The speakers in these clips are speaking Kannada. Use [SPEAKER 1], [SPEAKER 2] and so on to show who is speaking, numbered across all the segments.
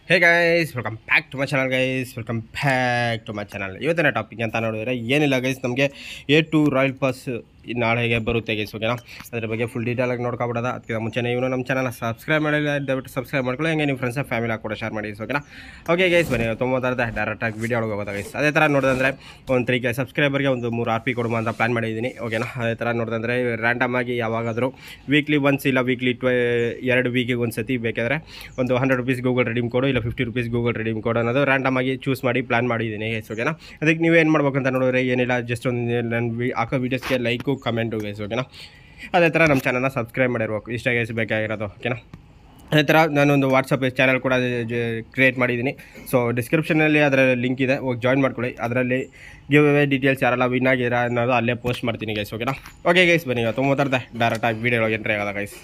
[SPEAKER 1] hey guys welcome back to my channel guys welcome back to my channel ಇವತ್ತಿನ ಟಾಪಿಕ್ ಅಂತ ನೋಡಿದ್ರೆ ಏನಿಲ್ಲ ಗೈಸ್ ನಮಗೆ ಎ ಟು ರಾಯಲ್ ಪಾಸ್ ನಾಳೆಗೆ ಬರುತ್ತೆ ಗೈಸ್ ಓಕೆನಾ ಅದ್ರ ಬಗ್ಗೆ ಫುಲ್ ಡೀಟೇಲಾಗಿ ನೋಡ್ಕೊಬಿಡೋದ ಅದಕ್ಕೆ ಮುಂಚೆನೇ ಇವನು ನಮ್ಮ ಚಾನಲ್ ಸಬ್ಸ್ಕ್ರೈಬ್ ಮಾಡಿಲ್ಲ ದಯವಿಟ್ಟು ಸಬ್ಸ್ಕ್ರೈಬ್ ಮಾಡ್ಕೊಳ್ಳಿ ಹಂಗೆ ನಿಮ್ಮ ಫ್ರೆಂಡ್ಸ್ ಫ್ಯಾಮಿಲಿ ಕೂಡ ಶೇರ್ ಮಾಡಿ ಓಕೆನಾ ಓಕೆ ಗೈಸ್ ಬನ್ನಿ ತೊಂಬತ್ತಾರದ ಡೈರೆಕ್ಟಾಗಿ ವೀಡಿಯೋ ಒಳಗೆ ಹೋಗೋದ ಗೈಸ್ ಅದೇ ಥರ ನೋಡಿದ್ರೆ ಒಂದು ತ್ರೀ ಕೆ ಸಬ್ಸ್ಕ್ರೈಬರ್ಗೆ ಒಂದು ಮೂರು ಆರ್ ಪಿ ಕೊಡುವ ಅಂತ ಪ್ಲಾನ್ ಮಾಡಿದ್ದೀನಿ ಓಕೆನಾ ಅದೇ ಥರ ನೋಡಿದ್ರೆ ರ್ಯಾಂಡಮ್ ಆಗಿ ಯಾವಾಗಾದರೂ ವೀಕ್ಲಿ ಒನ್ಸ್ ಇಲ್ಲ ವೀಕ್ಲಿ ಟ್ವೆ ಎರಡು ವೀಕಿಗೆ ಒಂದು ಸತಿ ಬೇಕಾದರೆ ಒಂದು hundred rupees Google redeem code ಇಲ್ಲ fifty rupees Google redeem code ಅನ್ನೋದು ರ್ಯಾಂಡಮ್ ಆಗಿ ಚೂಸ್ ಮಾಡಿ ಪ್ಲಾನ್ ಮಾಡಿದ್ದೀನಿ ಗೈಸ್ ಓಕೆನಾ ಅದಕ್ಕೆ ನೀವೇನು ಮಾಡ್ಬೇಕು ಅಂತ ನೋಡಿದ್ರೆ ಏನಿಲ್ಲ ಜಸ್ಟ್ ಒಂದು ನನ್ನ ವಿ ಹಾಕೋ ವೀಡಿಯೋಸ್ಗೆ ಲೈಕು ಕಮೆಂಟು ಗೈಸ್ ಓಕೆನಾ ಅದೇ ಥರ ನಮ್ಮ ಚಾನಲ್ನ ಸಬ್ಸ್ಕ್ರೈಬ್ ಮಾಡಿರ್ಬೇಕು ಇಷ್ಟ ಗೈಸ್ ಬೇಕಾಗಿರೋದು ಓಕೆನಾ ಅದೇ ಥರ ನಾನೊಂದು ವಾಟ್ಸಪ್ ಚಾನಲ್ ಕೂಡ ಕ್ರಿಯೇಟ್ ಮಾಡಿದ್ದೀನಿ ಸೊ ಡಿಸ್ಕ್ರಿಪ್ಷನಲ್ಲಿ ಅದರ ಲಿಂಕ್ ಇದೆ ಹೋಗಿ ಜಾಯ್ನ್ ಮಾಡ್ಕೊಳ್ಳಿ ಅದರಲ್ಲಿ ಗಿವ್ ಅವೇ ಡೀಟೇಲ್ಸ್ ಯಾರೆಲ್ಲ ವಿನ್ ಆಗಿರ ಅನ್ನೋದು ಅಲ್ಲೇ ಪೋಸ್ಟ್ ಮಾಡ್ತೀನಿ ಗೈಸ್ ಓಕೆನಾ ಓಕೆ ಗೈಸ್ ಬನ್ನಿ ತುಂಬ ಮಾತಾಡ್ದೆ ಡೈರೆಕ್ಟಾಗಿ ವೀಡಿಯೋ ಒಳಗೆ ಎಂಟ್ರಿ ಆಗೋದ ಗೈಸ್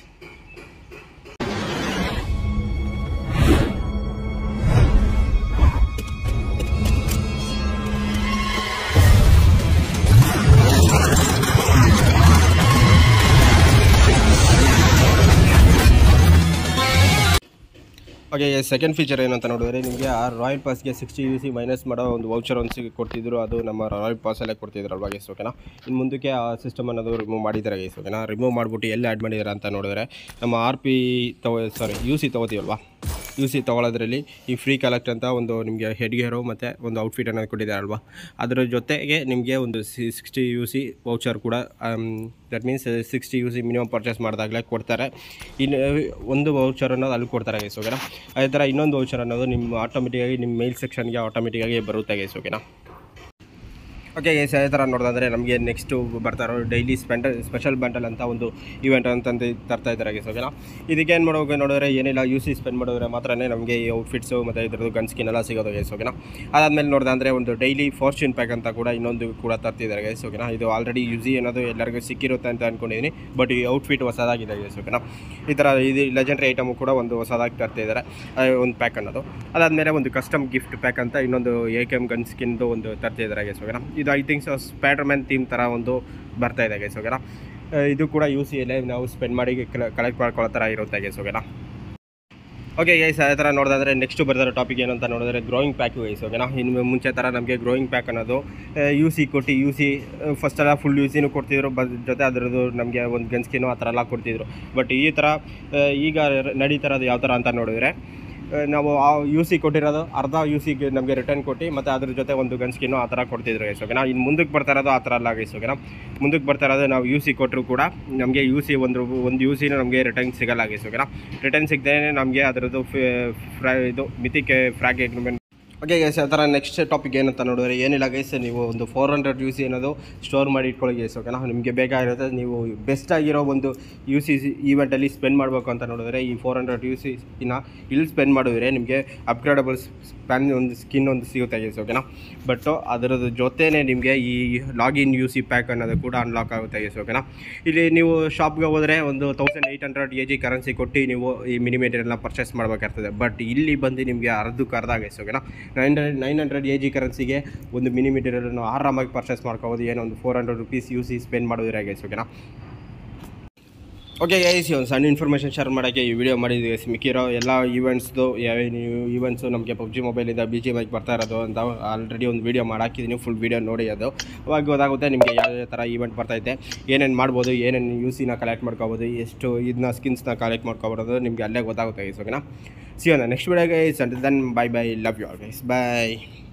[SPEAKER 1] ಓಕೆ ಸೆಕೆಂಡ್ ಫೀಚರ್ ಏನಂತ ನೋಡಿದ್ರೆ ನಿಮಗೆ ಆ ರಾಯಲ್ ಪಾಸ್ಗೆ ಸಿಕ್ಸ್ಟಿ ಯು ಸಿ ಮೈನಸ್ ಮಾಡೋ ಒಂದು ವೌಚರ್ ಒಂದು ಸಿಗಿ ಕೊಡ್ತಿದ್ರು ಅದು ನಮ್ಮ ರಾಯಲ್ ಪಾಸಲ್ಲೇ ಕೊಡ್ತಿದ್ರು ಅಲ್ವಾ ಗೈಸ್ ಓಕೆನಾ ಇನ್ನು ಮುಂದಕ್ಕೆ ಆ ಸಿಸ್ಟಮ್ ಅನ್ನೋದು ರಿಮೂವ್ ಮಾಡಿದ್ದಾರೆ ಗೈಸ್ ಓಕೆನಾ ರಿಮೂವ್ ಮಾಡಿಬಿಟ್ಟು ಎಲ್ಲಿ ಆ್ಯಡ್ ಮಾಡಿದ್ದಾರೆ ಅಂತ ನೋಡಿದ್ರೆ ನಮ್ಮ ಆರ್ ಪಿ ತಗೋ ಸಾರಿ ಯು ಸಿ ತೊಗೋತೀವಲ್ವಾ ಯು ಸಿ ತೊಗೊಳೋದ್ರಲ್ಲಿ ಈ ಫ್ರೀ ಕಲೆಕ್ಟ್ ಅಂತ ಒಂದು ನಿಮಗೆ ಹೆಡ್ ಗೇರು ಮತ್ತು ಒಂದು ಔಟ್ಫಿಟ್ ಅನ್ನೋದು ಕೊಟ್ಟಿದ್ದಾರೆ ಅಲ್ವಾ ಅದರ ಜೊತೆಗೆ ನಿಮಗೆ ಒಂದು C sixty U C voucher ಕೂಡ that means sixty U C minimum purchase ಮಾಡಿದಾಗಲೇ ಕೊಡ್ತಾರೆ ಇನ್ನು ಒಂದು ವೌಚರ್ ಅನ್ನೋದು ಅಲ್ಲಿ ಕೊಡ್ತಾರೆ ಗೈಸ್ ಓಕೆನಾ ಅದೇ ಥರ ಇನ್ನೊಂದು ವೌಚರ್ ಅನ್ನೋದು ನಿಮ್ಮ ಆಟೋಮೆಟಿಕ್ಕಾಗಿ ನಿಮ್ಮ ಮೇಲ್ ಸೆಕ್ಷನ್ಗೆ ಆಟೋಮೆಟಿಕ್ಕಾಗಿ ಬರುತ್ತೆ ಗೈಸ್ ಓಕೆನಾ ಓಕೆ ಗೈಸ್ ಅದೇ ಥರ ನೋಡೋದಂದರೆ ನಮಗೆ ನೆಕ್ಸ್ಟು ಬರ್ತಾ ಇರೋ ಡೈಲಿ ಸ್ಪೆಂಡ್ ಸ್ಪೆಷಲ್ ಬಂಡಲ್ ಅಂತ ಒಂದು ಇವೆಂಟ್ ಅಂತಂದು ತರ್ತಾ ಇದ್ದಾರೆ ಗೈಸ್ ಓಕೆನಾ ಇದಕ್ಕೆ ಏನು ಮಾಡೋಕೆ ನೋಡಿದ್ರೆ ಏನಿಲ್ಲ ಯು ಸಿ ಸ್ಪೆಂಡ್ ಮಾಡಿದ್ರೆ ಮಾತ್ರ ನಮಗೆ ಈ ಔಟ್ಫಿಟ್ಸು ಮತ್ತು ಇದ್ರದ್ದು ಗನ್ ಸ್ಕಿನ್ ಎಲ್ಲ ಸಿಗೋದು ಗೈಸ್ ಓಕೆನಾ ಅದಾದಮೇಲೆ ನೋಡಿದೆ ಅಂದರೆ ಒಂದು ಡೈಲಿ ಫಾರ್ಚೂನ್ ಪ್ಯಾಕ್ ಅಂತ ಕೂಡ ಇನ್ನೊಂದು ಕೂಡ ತರ್ತಿದ್ದಾರೆ ಗೈಸ್ ಓಕೆನಾ ಇದು ಆಲ್ರೆಡಿ ಯೂಸಿ ಅನ್ನೋದು ಎಲ್ಲರಿಗೂ ಸಿಕ್ಕಿರುತ್ತೆ ಅಂತ ಅಂದ್ಕೊಂಡಿದ್ದೀನಿ ಬಟ್ ಈ ಔಟ್ಫಿಟ್ ಹೊಸದಾಗಿದೆ ಗೈಸ್ ಓಕೆನಾ ಈ ಥರ ಇದು ಲೆಜೆಂಡ್ರಿ ಐಟಮು ಕೂಡ ಒಂದು ಹೊಸದಾಗಿ ತರ್ತಿದ್ದಾರೆ ಒಂದು ಪ್ಯಾಕ್ ಅನ್ನೋದು ಅದಾದಮೇಲೆ ಒಂದು ಕಸ್ಟಮ್ ಗಿಫ್ಟ್ ಪ್ಯಾಕ್ ಅಂತ ಇನ್ನೊಂದು ಎ ಕೆ ಎಮ್ ಗನ್ ಸ್ಕಿನ್ದು ಒಂದು ತರ್ತಿದ್ದಾರೆ ಗೈಸ್ ಓಕೆನಾ ಇದು I thinks Spiderman theme ಥರ ಒಂದು ಬರ್ತಾ ಇದೆ ಗೈಸ್ ಓಕೆನಾ ಇದು ಕೂಡ ಯು ಸಿ ಅಲ್ಲೇ ನಾವು ಸ್ಪೆಂಡ್ ಮಾಡಿ ಕಲೆಕ್ಟ್ ಮಾಡ್ಕೊಳ್ಳೋ ಥರ ಇರುತ್ತೆ ಗೈಸ್ ಓಕೆನಾ ಓಕೆ ಗೈಸ್ ಅದೇ ಥರ ನೋಡಿದ್ರೆ ನೆಕ್ಸ್ಟ್ ಬರ್ದಿರೋ ಟಾಪಿಕ್ ಏನು ಅಂತ ನೋಡಿದ್ರೆ ಗ್ರೋಯಿಂಗ್ ಪ್ಯಾಕ್ ಗೈಸ್ ಓಕೆನಾ ಇನ್ನು ಮುಂಚೆ ಥರ ನಮಗೆ ಗ್ರೋಯಿಂಗ್ ಪ್ಯಾಕ್ ಅನ್ನೋದು ಯು ಸಿ ಕೊಟ್ಟು ಯು ಸಿ ಫಸ್ಟ್ ಎಲ್ಲ ಫುಲ್ ಯು ಸಿನೂ ಕೊಡ್ತಿದ್ರು ಬ ಜೊತೆ ಅದರದ್ದು ನಮಗೆ ಒಂದು ಗನ್ಸ್ಕಿನು ಆ ಥರ ಎಲ್ಲ ಕೊಡ್ತಿದ್ರು ಬಟ್ ಈ ಥರ ಆ, ಈಗ ನಡೀತಿರೋದು ಯಾವ ಥರ ಅಂತ ನೋಡಿದ್ರೆ ಆ, ನಾವು ಆ ಯು ಸಿ ಕೊಟ್ಟಿರೋದು ಅರ್ಧ ಯು ಸಿಗೆ ನಮಗೆ ರಿಟರ್ನ್ ಕೊಟ್ಟು ಮತ್ತು ಅದ್ರ ಜೊತೆ ಒಂದು ಗನ್ ಸ್ಕಿನ್ನು ಆ ಥರ ಕೊಡ್ತಿದ್ರು ಗೈಸ್ ಓಕೆನಾ ಇನ್ನು ಮುಂದಕ್ಕೆ ಬರ್ತಾ ಇರೋದು ಆ ಥರ ಅಲ್ಲ ಗೈಸ್ ಓಕೆನಾ ಮುಂದಕ್ಕೆ ಬರ್ತಾ ಇರೋದು ನಾವು ಯು ಸಿ ಕೊಟ್ಟರು ಕೂಡ ನಮಗೆ ಯು ಸಿ ಒಂದು ಒಂದು ಯು ಸಿನ ನಮಗೆ ರಿಟರ್ನ್ ಸಿಗಲ್ಲ ಗೈಸ್ ಓಕೆನಾ ರಿಟರ್ನ್ ಸಿಗದೇ ನಮಗೆ ಅದರದ್ದು ಫ್ರೈ ಇದು ಮಿತಿಗೆ ಫ್ರಾಗ್ ಎಗ್ರಿಮೆಂಟ್ ಓಕೆ ಗೈಸ್ ಆ ಥರ ನೆಕ್ಸ್ಟ್ ಟಾಪಿಕ್ ಏನಂತ ನೋಡಿದ್ರೆ ಏನಿಲ್ಲ ಗೈಸ್ ನೀವು ಒಂದು ಫೋರ್ ಹಂಡ್ರೆಡ್ ಯು ಸಿ ಅನ್ನೋದು ಸ್ಟೋರ್ ಮಾಡಿ ಇಟ್ಕೊಳ್ಳಿ ಗೈಸ್ ಓಕೆನಾ ನಿಮಗೆ ಬೇಕಾಗಿರುತ್ತೆ ನೀವು ಬೆಸ್ಟ್ ಆಗಿರೋ ಒಂದು ಯು ಸಿ ಈವೆಂಟಲ್ಲಿ ಸ್ಪೆಂಡ್ ಮಾಡಬೇಕು ಅಂತ ನೋಡಿದ್ರೆ ಈ ಫೋರ್ ಹಂಡ್ರೆಡ್ ಯು ಸಿ ಇನ್ನ ಇಲ್ಲಿ ಸ್ಪೆಂಡ್ ಮಾಡಿದ್ರೆ ನಿಮಗೆ ಅಪ್ಗ್ರೇಡಬಲ್ ಸ್ಪ್ಯಾನ್ ಒಂದು ಸ್ಕಿನ್ ಒಂದು ಸಿಗುತ್ತೆ ಗೈಸ್ ಓಕೆನಾ ಬಟ್ ಅದರದ್ದು ಜೊತೆನೇ ನಿಮಗೆ ಈ ಲಾಗಿನ್ ಯು ಸಿ ಪ್ಯಾಕ್ ಅನ್ನೋದು ಕೂಡ ಅನ್ಲಾಕ್ ಆಗುತ್ತೆ ಗೈಸ್ ಓಕೆನಾ ಇಲ್ಲಿ ನೀವು ಶಾಪ್ಗೆ ಹೋದರೆ ಒಂದು thousand eight hundred A G currency ಕೊಟ್ಟು ನೀವು ಈ ಮಿನಿ ಮೆಟೀರಿಯಲ್ನ ಪರ್ಚೇಸ್ ಮಾಡಬೇಕಾಗ್ತದೆ ಬಟ್ ಇಲ್ಲಿ ಬಂದು ನಿಮಗೆ ಅರ್ಧಕ್ಕೆ ಅರ್ಧ ಗೈಸ್ ಓಕೆನಾ nine hundred nine hundred A G ಕರೆನ್ಸಿಗೆ ಒಂದು ಮಿನಿ ಮೆಟೀರಿಯಲ್ನ ಆರಾಮಾಗಿ ಪರ್ಚೇಸ್ ಮಾಡ್ಕೋಬೋದು ಏನೋ ಒಂದು four hundred rupees U C spend ಮಾಡೋದ್ರೆ ಗೈಸ್ ಓಕೆನಾ ಓಕೆ ಗೈಸ್ ಒಂದು ಸಣ್ಣ ಇನ್ಫಾರ್ಮೇಷನ್ ಶೇರ್ ಮಾಡೋಕ್ಕೆ ಈ ವಿಡಿಯೋ ಮಾಡಿದ್ವಿ ಗೈಸ್ ಮಿಕ್ಕಿರೋ ಎಲ್ಲ ಈವೆಂಟ್ಸ್ದು ಯಾವೇನು ಈವೆಂಟ್ಸು ನಮಗೆ ಪಬ್ಜಿ ಮೊಬೈಲಿಂದ ಬಿ ಜಿ ಮೈಕ್ ಬರ್ತಾ ಇರೋದು ಅಂತ ಆಲ್ರೆಡಿ ಒಂದು ವೀಡಿಯೋ ಮಾಡಾಕಿದ್ದೀನಿ ಫುಲ್ ವೀಡಿಯೋ ನೋಡಿ ಅದು ಅವಾಗ ಗೊತ್ತಾಗುತ್ತೆ ನಿಮಗೆ ಯಾವ ಯಾವ ಥರ ಈವೆಂಟ್ ಬರ್ತೈತೆ ಏನೇನು ಮಾಡ್ಬೋದು ಏನೇನು ಯು ಸಿನ ಕಲೆಕ್ಟ್ ಮಾಡ್ಕೋಬೋದು ಎಷ್ಟು ಇದನ್ನ ಸ್ಕಿನ್ಸ್ನ ಕಲೆಕ್ಟ್ ಮಾಡ್ಕೊಬೋದು ನಿಮಗೆ ಅಲ್ಲೇ ಗೊತ್ತಾಗುತ್ತೆ ಗೈಸ್ ಓಕೆನಾ ಸಿಗೋಣ next video guys and then bye bye love you all guys bye